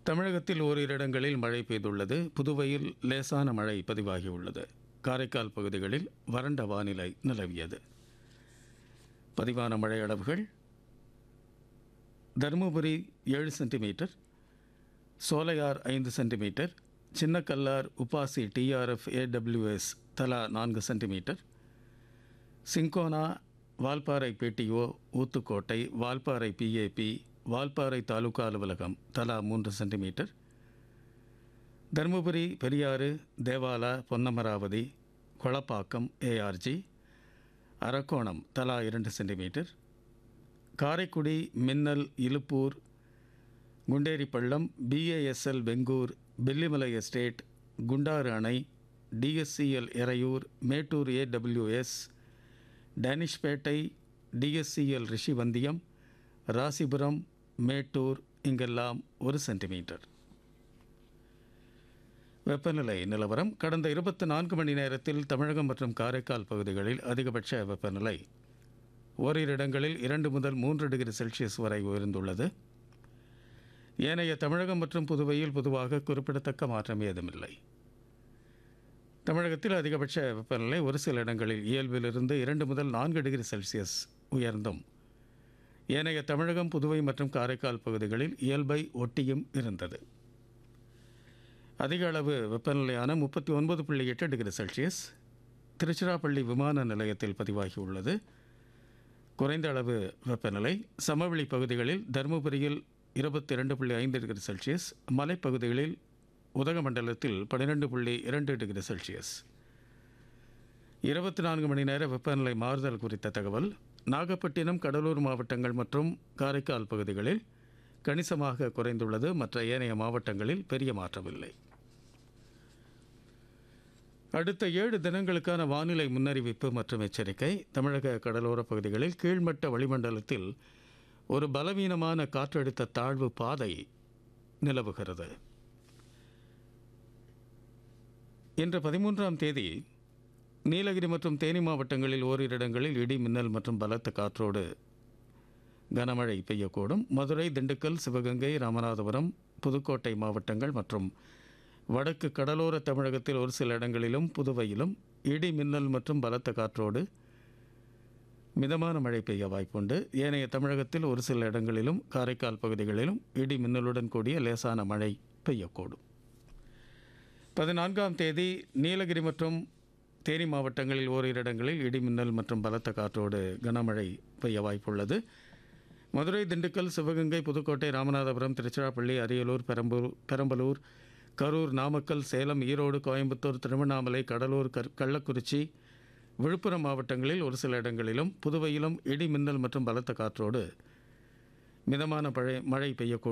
தமிழகத்தில் ஓரிரு இடங்களில் மழை பெய்துள்ளது புதுவையில் லேசான மழை பதிவாகியுள்ளது காரைக்கால் பகுதிகளில் வறண்ட வானிலை நிலவியது பதிவான மழை அளவுகள் தருமபுரி ஏழு சென்டிமீட்டர் சோலையார் ஐந்து centimetre Chinnakallar UPASI TRF AWS தலா நான்கு centimetre cinchona Valparai BDO Uthukottai Valparai PAP Valparai taluka அலுவலகம் தலா மூன்று சென்டிமீட்டர் தருமபுரி பெரியாறு தேவாலா பொன்னமராவதி கொளப்பாக்கம் ஏஆர்ஜி அரக்கோணம் தலா இரண்டு சென்டிமீட்டர் காரைக்குடி மின்னல் இலுப்பூர் குண்டேரிப்பள்ளம் பிஏஎஸ்எல் வெங்கூர் பில்லிமலை எஸ்டேட் குண்டாறு அணை TSCL Eraiyur Mettur AWS Danishpet TSCL Rishivandiyam Rasipuram Mettur இங்கெல்லாம் ஒரு சென்டிமீட்டர் வெப்பநிலை நிலவரம் கடந்த இருபத்தி நான்கு மணி நேரத்தில் தமிழகம் மற்றும் காரைக்கால் பகுதிகளில் அதிகபட்ச வெப்பநிலை ஓரிரு இடங்களில் இரண்டு முதல் மூன்று டிகிரி செல்சியஸ் வரை உயர்ந்துள்ளது ஏனைய தமிழகம் மற்றும் புதுவையில் பொதுவாக குறிப்பிடத்தக்க மாற்றம் ஏதுமில்லை தமிழகத்தில் அதிகபட்ச வெப்பநிலை ஒரு சில இடங்களில் இயல்பிலிருந்து இரண்டு முதல் நான்கு டிகிரி செல்சியஸ் உயர்ந்தும் ஏனைய தமிழகம் புதுவை மற்றும் காரைக்கால் பகுதிகளில் இயல்பை ஒட்டியும் இருந்தது அதிக அளவு வெப்பநிலையான முப்பத்தி ஒன்பது புள்ளி எட்டு டிகிரி செல்சியஸ் திருச்சிராப்பள்ளி விமான நிலையத்தில் பதிவாகியுள்ளது குறைந்த அளவு வெப்பநிலை சமவெளி பகுதிகளில் தருமபுரியில் இருபத்தி இரண்டு புள்ளி ஐந்து டிகிரி செல்சியஸ் மலைப்பகுதிகளில் உதகமண்டலத்தில் பன்னிரெண்டு புள்ளி இரண்டு டிகிரி செல்சியஸ் இருபத்தி நான்கு மணி நேர வெப்பநிலை மாறுதல் குறித்த தகவல் நாகப்பட்டினம் கடலூர் மாவட்டங்கள் மற்றும் காரைக்கால் பகுதிகளில் கணிசமாக குறைந்துள்ளது மற்ற ஏனைய மாவட்டங்களில் பெரிய மாற்றமில்லை அடுத்த ஏழு தினங்களுக்கான வானிலை முன்னறிவிப்பு மற்றும் எச்சரிக்கை தமிழக கடலோர பகுதிகளில் கீழ்மட்ட வளிமண்டலத்தில் ஒரு பலவீனமான காற்றழுத்த தாழ்வு பாதை நிலவுகிறது இன்று பதிமூன்றாம் தேதி நீலகிரி மற்றும் தேனி மாவட்டங்களில் ஓரிரு இடங்களில் இடி மின்னல் மற்றும் பலத்த காற்றோடு கனமழை பெய்யக்கூடும் மதுரை திண்டுக்கல் சிவகங்கை ராமநாதபுரம் புதுக்கோட்டை மாவட்டங்கள் மற்றும் வடக்கு கடலோர தமிழகத்தில் ஒரு சில இடங்களிலும் புதுவையிலும் இடி மின்னல் மற்றும் பலத்த காற்றோடு மிதமான மழை பெய்ய வாய்ப்புண்டு ஏனைய தமிழகத்தில் ஒரு சில இடங்களிலும் காரைக்கால் பகுதிகளிலும் இடி மின்னலுடன் கூடிய லேசான மழை பெய்யக்கூடும் பதினான்காம் தேதி நீலகிரி மற்றும் தேனி மாவட்டங்களில் ஓரிரு இடங்களில் இடி மின்னல் மற்றும் பலத்த காற்றோடு கனமழை பெய்ய வாய்ப்புள்ளது மதுரை திண்டுக்கல் சிவகங்கை புதுக்கோட்டை ராமநாதபுரம் திருச்சிராப்பள்ளி அரியலூர் பெரம்பூர் பெரம்பலூர் கரூர் நாமக்கல் சேலம் ஈரோடு கோயம்புத்தூர் திருவண்ணாமலை கடலூர் கர் கள்ளக்குறிச்சி விழுப்புரம் மாவட்டங்களில் ஒரு சில இடங்களிலும் புதுவையிலும் இடி மின்னல் மற்றும் பலத்த காற்றோடு மிதமான மழை மழை பெய்யக்கூடும்